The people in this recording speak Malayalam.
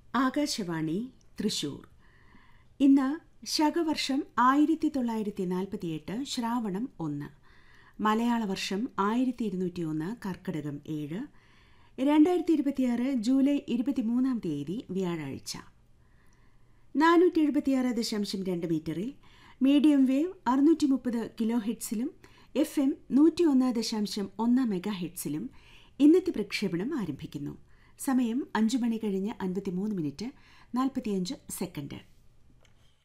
ആകാശവാണി തൃശൂർ ഇന്ന് ശകവർഷം ആയിരത്തി തൊള്ളായിരത്തി നാൽപ്പത്തിയെട്ട് ശ്രാവണം ഒന്ന് മലയാള വർഷം ആയിരത്തി ഇരുന്നൂറ്റി ഒന്ന് കർക്കിടകം ഏഴ് രണ്ടായിരത്തി ഇരുപത്തിയാറ് ജൂലൈ ഇരുപത്തിമൂന്നാം തീയതി വ്യാഴാഴ്ച നാനൂറ്റി എഴുപത്തിയാറ് ദശാംശം രണ്ട് മീറ്ററിൽ മീഡിയം വേവ് അറുന്നൂറ്റി മുപ്പത് കിലോ ഹെഡ്സിലും എഫ് എം നൂറ്റി ഒന്ന് ദശാംശം ഒന്ന് മെഗാ ഹെഡ്സിലും ഇന്നത്തെ പ്രക്ഷേപണം ആരംഭിക്കുന്നു സമയം അഞ്ചു മണി കഴിഞ്ഞ് അൻപത്തിമൂന്ന് മിനിറ്റ് നാൽപ്പത്തിയഞ്ച് സെക്കൻഡ്